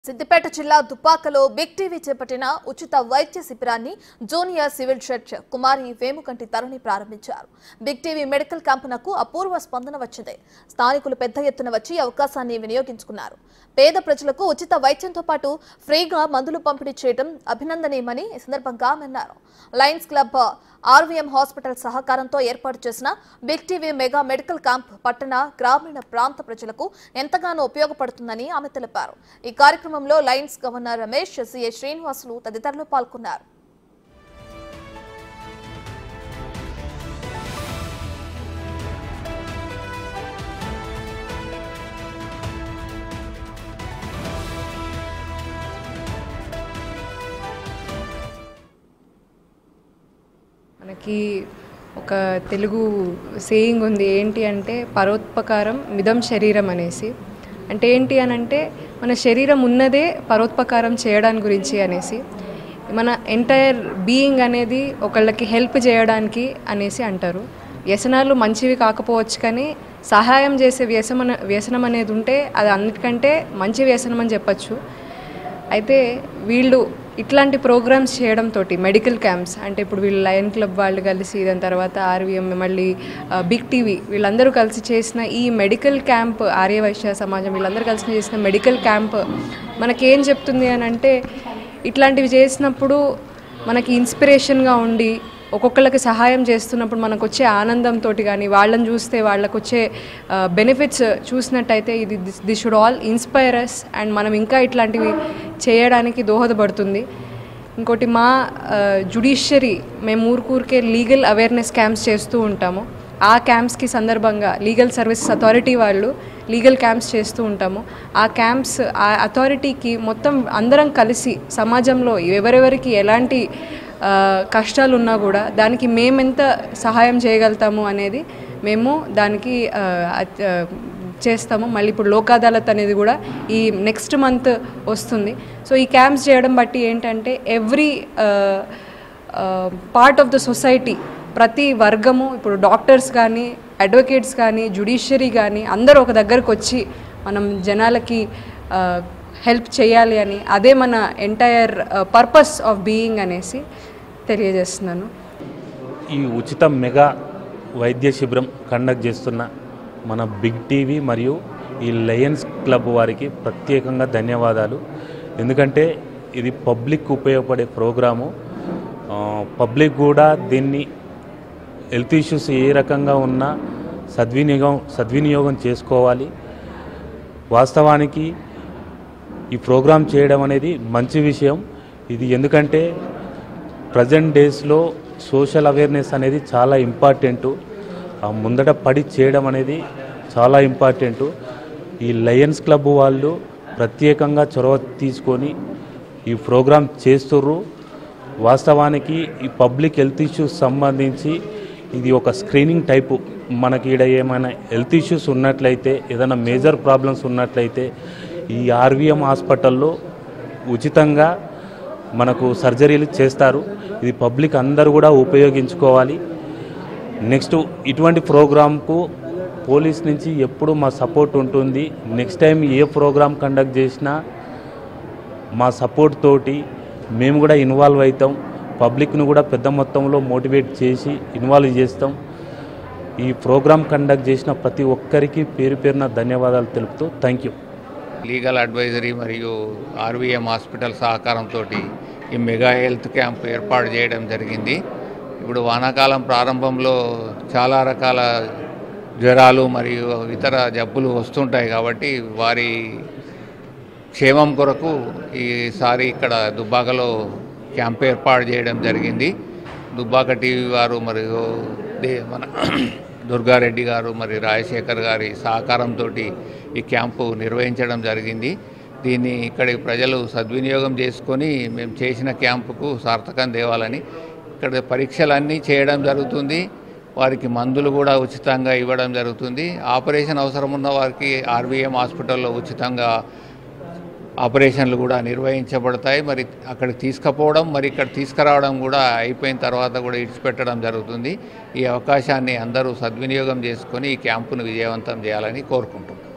సిద్దిపేట జిల్లా దుప్పాకలో big TV చేపట్టిన ఉచిత వైద్య శిబిరాన్ని junior civil judge Kumari Vemukanti Taruni ప్రారంభించారు బిగ్ టీవీ మెడికల్ క్యాంపునకు అపూర్వ స్పందన వచ్చింది స్థానికులు పెద్ద ఎత్తున వచ్చి అవకాశాన్ని వినియోగించుకున్నారు పేద ప్రజలకు ఉచిత వైద్యంతో పాటు ఫ్రీగా మందులు పంపిణీ చేయడం అభినందనీయమని ఈ సందర్భంగా ఆమె అన్నారు లయన్స్ క్లబ్ ఆర్వీఎం హాస్పిటల్ సహకారంతో ఏర్పాటు చేసిన big TV mega medical camp పట్టణ గ్రామీణ ప్రాంత ప్రజలకు ఎంతగానో ఉపయోగపడుతుందని ఆమె తెలిపారు ఈ కార్యక్రమంలో lions governor Ramesh CA Srinivasulu తదితరులు పాల్గొన్నారు మనకి ఒక తెలుగు సేయింగ్ ఉంది ఏంటి అంటే పరోత్పకారం మిదం శరీరం అనేసి అంటే ఏంటి అని అంటే మన శరీరం ఉన్నదే పరోత్పకారం చేయడానికి గురించి అనేసి మన ఎంటైర్ బీయింగ్ అనేది ఒకళ్ళకి హెల్ప్ చేయడానికి అనేసి అంటారు వ్యసనాలు మంచివి కాకపోవచ్చు కానీ సహాయం చేసే వ్యసన వ్యసనం అనేది ఉంటే అది అన్నిటికంటే మంచి వ్యసనం అని చెప్పచ్చు అయితే వీళ్ళు ఇట్లాంటి ప్రోగ్రామ్స్ చేయడంతో మెడికల్ క్యాంప్స్ అంటే ఇప్పుడు వీళ్ళు లయన్ క్లబ్ వాళ్ళు కలిసి దాని తర్వాత ఆర్వీఎం మళ్ళీ ఆ, బిగ్ టీవీ వీళ్ళందరూ కలిసి చేసిన ఈ మెడికల్ క్యాంప్ ఆర్యవైశ్య సమాజం వీళ్ళందరూ కలిసి చేసిన మెడికల్ క్యాంప్ మనకేం చెప్తుంది అని అంటే ఇట్లాంటివి చేసినప్పుడు మనకి ఇన్స్పిరేషన్గా ఉండి ఒక్కొక్కళ్ళకి సహాయం చేస్తున్నప్పుడు మనకు వచ్చే ఆనందంతో కానీ వాళ్ళని చూస్తే వాళ్ళకు వచ్చే బెనిఫిట్స్ చూసినట్టయితే ఇది the should all inspires and మనం ఇంకా ఇట్లాంటివి చేయడానికి దోహదపడుతుంది ఇంకోటి మా జుడిషియరీ మేము ఊరికూరికే లీగల్ అవేర్నెస్ క్యాంప్స్ చేస్తూ ఉంటాము ఆ క్యాంప్స్కి సందర్భంగా లీగల్ సర్వీసెస్ అథారిటీ వాళ్ళు లీగల్ క్యాంప్స్ చేస్తూ ఉంటాము ఆ క్యాంప్స్ ఆ అథారిటీకి మొత్తం అందరం కలిసి సమాజంలో ఎవరెవరికి ఎలాంటి ఆ, కష్టాలు ఉన్నా కూడా దానికి మేమెంత సహాయం చేయగలుగుతాము అనేది మేము దానికి ఆ, అత్- ఆ, చేస్తాము మళ్ళీ ఇప్పుడు లోక్ అదాలత్ అనేది కూడా ఈ నెక్స్ట్ మంత్ వస్తుంది సో ఈ క్యాంప్స్ చేయడం బట్టి ఏంటంటే every part of the society ప్రతి వర్గము ఇప్పుడు డాక్టర్స్ కానీ అడ్వకేట్స్ కానీ జుడిషియరీ కానీ అందరూ ఒక దగ్గరకు వచ్చి మనం జనాలకి హెల్ప్ చేయాలి అని అదే మన ఎంటైర్ పర్పస్ ఆఫ్ బీయింగ్ అనేసి తెలియజేస్తున్నాను ఈ ఉచిత మెగా వైద్య శిబిరం కండక్ట్ చేస్తున్న మన బిగ్ టీవీ మరియు ఈ లయన్స్ క్లబ్ వారికి ప్రత్యేకంగా ధన్యవాదాలు ఎందుకంటే ఇది పబ్లిక్ ఉపయోగపడే ప్రోగ్రాము ఆ, పబ్లిక్ కూడా దీన్ని హెల్త్ ఇష్యూస్ ఏ రకంగా ఉన్నా సద్వినియోగం సద్వినియోగం చేసుకోవాలి వాస్తవానికి ఈ ప్రోగ్రాం చేయడం అనేది మంచి విషయం ఇది ఎందుకంటే ప్రజెంట్ డేస్లో సోషల్ అవేర్నెస్ అనేది చాలా ఇంపార్టెంటు ఆ ముందట పడి చేయడం అనేది చాలా ఇంపార్టెంటు ఈ లయన్స్ క్లబ్ వాళ్ళు ప్రత్యేకంగా చొరవ తీసుకొని ఈ ప్రోగ్రాం చేస్తుర్రు వాస్తవానికి ఈ పబ్లిక్ హెల్త్ ఇష్యూస్ సంబంధించి ఇది ఒక స్క్రీనింగ్ టైపు మనకి ఈడ ఏమైనా హెల్త్ ఇష్యూస్ ఉన్నట్లయితే ఏదైనా మేజర్ ప్రాబ్లమ్స్ ఉన్నట్లయితే ఈ ఆర్వీఎం హాస్పిటల్లో ఉచితంగా మనకు సర్జరీలు చేస్తారు ఇది పబ్లిక్ అందరూ కూడా ఉపయోగించుకోవాలి నెక్స్ట్ ఇటువంటి ప్రోగ్రాంకు పోలీస్ నుంచి ఎప్పుడు మా సపోర్ట్ ఉంటుంది నెక్స్ట్ టైం ఏ ప్రోగ్రామ్ కండక్ట్ చేసినా మా సపోర్ట్ తోటి మేము కూడా ఇన్వాల్వ్ అవుతాం పబ్లిక్ను కూడా పెద్ద మొత్తంలో మోటివేట్ చేసి ఇన్వాల్వ్ చేస్తాం ఈ ప్రోగ్రామ్ కండక్ట్ చేసిన ప్రతి ఒక్కరికి పేరు పేరున ధన్యవాదాలు తెలుపుతూ థ్యాంక్ యూ లీగల్ అడ్వైజరీ మరియు ఆర్వీఎం హాస్పిటల్ సహకారంతో ఈ మెగా హెల్త్ క్యాంప్ ఏర్పాటు చేయడం జరిగింది ఇప్పుడు వానాకాలం ప్రారంభంలో చాలా రకాల జ్వరాలు మరియు ఇతర జబ్బులు వస్తుంటాయి కాబట్టి వారి క్షేమం కొరకు ఈసారి ఇక్కడ దుబ్బాకలో క్యాంప్ ఏర్పాటు చేయడం జరిగింది దుబ్బాక టీవీ వారు మరియు దే మన దుర్గారెడ్డి గారు మరి రాజశేఖర్ గారి సహకారంతో ఈ క్యాంపు నిర్వహించడం జరిగింది దీన్ని ఇక్కడి ప్రజలు సద్వినియోగం చేసుకొని మేము చేసిన క్యాంపుకు సార్థకం తేవాలని ఇక్కడ పరీక్షలన్నీ చేయడం జరుగుతుంది వారికి మందులు కూడా ఉచితంగా ఇవ్వడం జరుగుతుంది ఆపరేషన్ అవసరం ఉన్న వారికి ఆర్వీఎం హాస్పిటల్లో ఉచితంగా ఆపరేషన్లు కూడా నిర్వహించబడతాయి మరి అక్కడికి తీసుకుపోవడం మరి ఇక్కడ తీసుకురావడం కూడా అయిపోయిన తర్వాత కూడా ఇడిచిపెట్టడం జరుగుతుంది ఈ అవకాశాన్ని అందరూ సద్వినియోగం చేసుకొని ఈ క్యాంపును విజయవంతం చేయాలని కోరుకుంటున్నాం